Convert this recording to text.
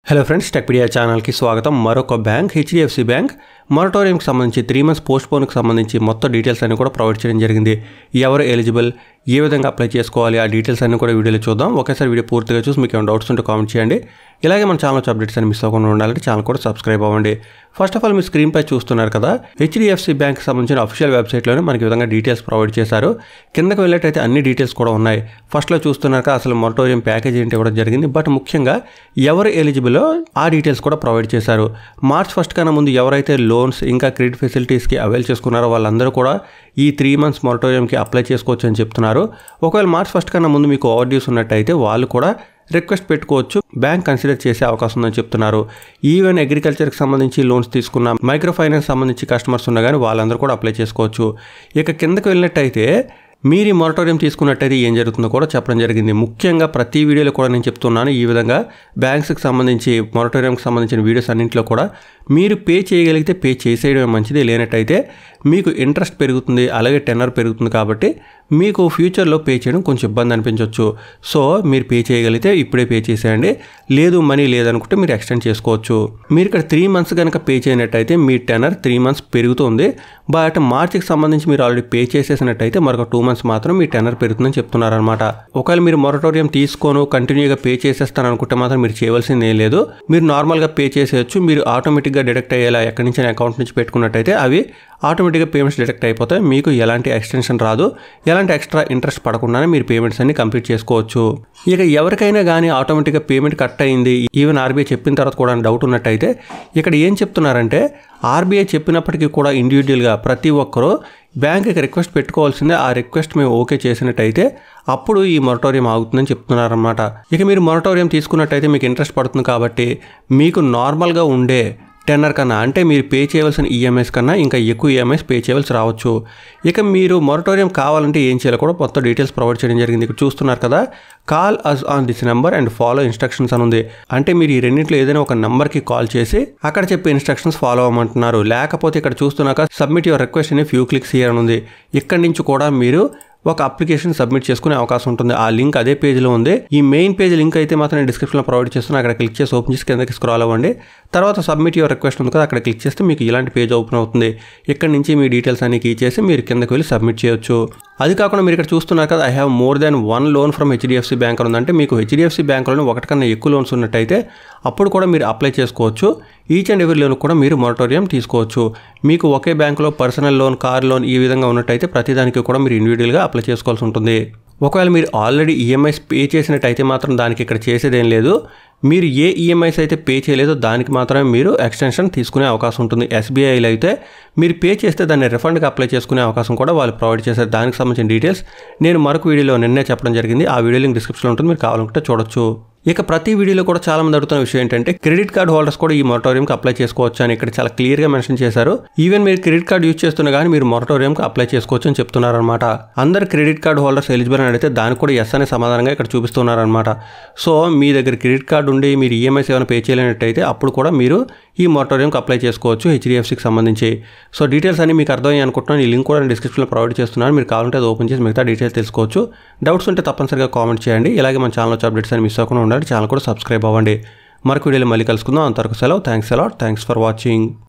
hello friends Techpedia ఛానల్కి స్వాగతం మరొక బ్యాంక్ హెచ్డిఎఫ్సి బ్యాంక్ మొరటోరియంకి సంబంధించి త్రీ మంత్స్ పోస్ట్ పోన్కి సంబంధించి మొత్తం డీటెయిల్స్ అన్ని కూడా ప్రొవైడ్ చేయడం జరిగింది ఎవరు ఎలిజిబుల్ ఏ విధంగా అప్లై చేసుకోవాలి ఆ డీటెయిల్స్ అన్ని కూడా వీడియోలో చూద్దాం ఒకేసారి వీడియో పూర్తిగా చూసి మీకు ఏమైనా డౌట్స్ ఉంటే కామెంట్ చేయండి ఇలాగే మన ఛానల్ అప్డేట్స్ అని మిస్ అవ్వకుండా ఉండాలంటే ఛానల్ కూడా సబ్స్క్రైబ్ అవ్వండి ఫస్ట్ ఆఫ్ ఆల్ మీ స్క్రీన్ పై చూస్తున్నారు కదా హెచ్డిఎఫ్సి బ్యాంక్ సంబంధించిన అఫీషియల్ వెబ్సైట్లోనే మనకి ఈ విధంగా డీటెయిల్స్ ప్రొవైడ్ చేశారు కిందకి వెళ్ళేటైతే అన్ని డీటెయిల్స్ కూడా ఉన్నాయి ఫస్ట్లో చూస్తున్నాక అసలు మొరటోరియం ప్యాకేజ్ ఏంటి ఇవ్వడం జరిగింది బట్ ముఖ్యంగా ఎవరు ఎలిజిబులో ఆ డీటెయిల్స్ కూడా ప్రొవైడ్ చేశారు మార్చ్ ఫస్ట్ కన్నా ముందు ఎవరైతే లోన్స్ ఇంకా క్రెడిట్ ఫెసిలిటీస్కి అవైల్ చేసుకున్నారో వాళ్ళందరూ కూడా ఈ త్రీ మంత్స్ మొరటోరియంకి అప్లై చేసుకోవచ్చు అని చెప్తున్నారు ఒకవేళ మార్చ్ ఫస్ట్ కన్నా ముందు మీకు ఓవర్ డ్యూస్ ఉన్నట్టయితే వాళ్ళు కూడా రిక్వెస్ట్ పెట్టుకోవచ్చు బ్యాంక్ కన్సిడర్ చేసే అవకాశం ఉందని చెప్తున్నారు ఈవెన్ అగ్రికల్చర్కి సంబంధించి లోన్స్ తీసుకున్న మైక్రో ఫైనాన్స్ సంబంధించి కస్టమర్స్ ఉన్నా కానీ వాళ్ళందరూ కూడా అప్లై చేసుకోవచ్చు ఇక కిందకి వెళ్ళినట్టయితే మీరు ఈ మొరటోరియం తీసుకున్నట్టయితే ఏం జరుగుతుందో కూడా చెప్పడం జరిగింది ముఖ్యంగా ప్రతి వీడియోలో కూడా నేను చెప్తున్నాను ఈ విధంగా బ్యాంక్స్కి సంబంధించి మొరటోరియంకి సంబంధించిన వీడియోస్ అన్నింటిలో కూడా మీరు పే చేయగలిగితే పే చేసేయడమే మంచిది లేనట్టయితే మీకు ఇంట్రెస్ట్ పెరుగుతుంది అలాగే టెన్నర్ పెరుగుతుంది కాబట్టి మీకు ఫ్యూచర్లో పే చేయడం కొంచెం ఇబ్బంది అనిపించవచ్చు సో మీరు పే చేయగలిగితే ఇప్పుడే పే చేసేయండి లేదు మనీ లేదనుకుంటే మీరు ఎక్స్టెండ్ చేసుకోవచ్చు మీరు ఇక్కడ త్రీ మంత్స్ కనుక పే చేయనట్టయితే మీ టెనర్ త్రీ మంత్స్ పెరుగుతుంది బట్ మార్చికి సంబంధించి మీరు ఆల్రెడీ పే చేసేసినట్టయితే మరొక టూ మంత్స్ మాత్రం మీ టెనర్ పెరుగుతుందని చెప్తున్నారనమాట ఒకవేళ మీరు మొరటోరియం తీసుకోను కంటిన్యూగా పే చేసేస్తాను అనుకుంటే మాత్రం మీరు చేయవలసింది ఏం లేదు మీరు నార్మల్గా పే చేసేయచ్చు మీరు ఆటోమేటిక్గా డిడక్ట్ అయ్యేలా ఎక్కడి నుంచి అకౌంట్ నుంచి పెట్టుకున్నట్టయితే అవి ఆటోమేటిక్గా పేమెంట్స్ డిడక్ట్ అయిపోతాయి మీకు ఎలాంటి ఎక్స్టెన్షన్ రాదు ఎలాంటి ఎక్స్ట్రా ఇంట్రెస్ట్ పడకుండానే మీరు పేమెంట్స్ అన్ని కంప్లీట్ చేసుకోవచ్చు ఇక ఎవరికైనా కానీ ఆటోమేటిక్గా పేమెంట్ కట్ అయింది ఈవెన్ ఆర్బీఐ చెప్పిన తర్వాత కూడా డౌట్ ఉన్నట్టయితే ఇక్కడ ఏం చెప్తున్నారంటే ఆర్బీఐ చెప్పినప్పటికీ కూడా ఇండివిజువల్గా ప్రతి ఒక్కరూ బ్యాంక్కి రిక్వెస్ట్ పెట్టుకోవాల్సిందే ఆ రిక్వెస్ట్ మేము ఓకే చేసినట్టయితే అప్పుడు ఈ మొరటోరియం ఆగుతుందని చెప్తున్నారనమాట ఇక మీరు మొరటోరియం తీసుకున్నట్టయితే మీకు ఇంట్రెస్ట్ పడుతుంది కాబట్టి మీకు నార్మల్గా ఉండే టెన్నర్ కన్నా అంటే మీరు పే చేయవలసిన ఈఎంఐస్ కన్నా ఇంకా ఎక్కువ ఈఎంఐస్ పే చేయవలసి రావచ్చు ఇక మీరు మొరటోరియం కావాలంటే ఏం చేయాలో కూడా మొత్తం డీటెయిల్స్ ప్రొవైడ్ చేయడం జరిగింది ఇక్కడ చూస్తున్నారు కదా call us on this number and follow instructions అని ఉంది అంటే మీరు ఈ రెండింటిలో ఏదైనా ఒక నెంబర్కి కాల్ చేసి అక్కడ చెప్పే ఇన్స్ట్రక్షన్స్ ఫాలో అవ్వమంటున్నారు లేకపోతే ఇక్కడ చూస్తున్నాక సబ్మిట్ యువర్ రిక్వెస్ట్ అని ఫ్యూ క్లిక్స్ హియర్ అని ఉంది ఇక్కడి నుంచి కూడా మీరు ఒక అప్లికేషన్ సబ్మిట్ చేసుకునే అవకాశం ఉంటుంది ఆ లింక్ అదే పేజ్లో ఉంది ఈ మెయిన్ పేజ్ లింక్ అయితే మాత్రం నేను డిస్క్రిప్షన్లో ప్రొవైడ్ చేస్తున్నా అక్కడ క్లిక్ చేసి ఓపెన్ చేసి కిందకి స్క్రాల్ అవ్వండి తర్వాత సబ్మిట్ యువర్ రిక్వెస్ట్ ఉంది కదా అక్కడ క్లిక్ చేస్తే మీకు ఇలాంటి పేజ్ ఓపెన్ అవుతుంది ఇక్కడ నుంచి మీ డీటెయిల్స్ అన్ని కీ చేసి మీరు కిందకి వెళ్ళి సబ్మిట్ చేయొచ్చు అది కాకుండా మీరు ఇక్కడ చూస్తున్నారు కదా I have more than one loan from HDFC bank ఉందంటే మీకు హెచ్డిఎఫ్సి బ్యాంకులోనే ఒకటి కన్నా ఎక్కువ లోన్స్ ఉన్నట్టయితే అప్పుడు కూడా మీరు అప్లై చేసుకోవచ్చు ఈచ్ అండ్ ఎవరి లోన్ కూడా మీరు మొరటోరియం తీసుకోవచ్చు మీకు ఒకే బ్యాంకులో పర్సనల్ లోన్ కార్ లోన్ ఈ విధంగా ఉన్నట్టయితే ప్రతిదానికి కూడా మీరు ఇండివిజువల్గా అప్లై చేసుకోవాల్సి ఉంటుంది ఒకవేళ మీరు ఆల్రెడీ ఈఎంఐస్ పే చేసినట్టయితే మాత్రం దానికి ఇక్కడ చేసేదేం లేదు మీరు ఏ ఈఎంఐస్ అయితే పే చేయలేదో దానికి మాత్రమే మీరు ఎక్స్టెన్షన్ తీసుకునే అవకాశం ఉంటుంది ఎస్బీఐలో అయితే మీరు పే చేస్తే దాన్ని రిఫండ్కి అప్లై చేసుకునే అవకాశం కూడా వాళ్ళు ప్రొవైడ్ చేశారు దానికి సంబంధించిన డీటెయిల్స్ నేను మరొక వీడియోలో నిన్నే చెప్పడం జరిగింది ఆ వీడియో లింక్ డిస్క్రిప్షన్లో ఉంటుంది మీరు కావాలనుకుంటే చూడొచ్చు ఇక ప్రతి వీడియోలో కూడా చాలా మంది అడుగుతున్న విషయం ఏంటంటే క్రెడిట్ కార్డ్ హోల్డర్స్ కూడా ఈ మొరటోరియంకి అప్లై చేసుకోవచ్చు అని ఇక్కడ చాలా క్లియర్గా మెన్షన్ చేశారు ఈవెన్ మీరు క్రెడిట్ కార్డ్ యూజ్ చేస్తున్నా కానీ మీరు మొరటోరియంకి అప్లై చేసుకోవచ్చు అని చెప్తున్నారనమాట అందరు క్రెడిట్ కార్డ్ హోల్డర్స్ ఎలిజిబుల్ అని అడిగితే దానికి కూడా ఎస్ అనే సమాధానంగా ఇక్కడ చూపిస్తున్నారనమాట సో మీ దగ్గర క్రెడిట్ కార్డు ఉండి మీరు ఈఎంఐస్ ఏమైనా పే చేయలేనట్టయితే అప్పుడు కూడా మీరు ఈ మొరటోరియంకి అప్లై చేసుకోవచ్చు హెచ్డిఎఫ్సికి సంబంధించి సో డీటెయిల్స్ అన్ని మీకు అర్థమయ్యి అనుకుంటున్నాను ఈ లింక్ కూడా నేను డిస్క్రిప్షన్లో ప్రొవైడ్ చేస్తున్నాను మీరు కావాలంటే అది ఓపెన్ చేసి మిగతా డీటెయిల్స్ తెలుసుకోవచ్చు డౌట్స్ ఉంటే తప్పనిసరిగా కామెంట్ చేయండి ఇలాగే మన ఛానల్ వచ్చే అప్డేట్స్ అని మిస్ అవ్వకుండా ఉండాలి ఛానల్ కూడా సబ్స్క్రైబ్ అవ్వండి మరొక వీడియోలో మళ్ళీ కలుసుకుందాం అంతవరకు సెలవు thanks a lot thanks for watching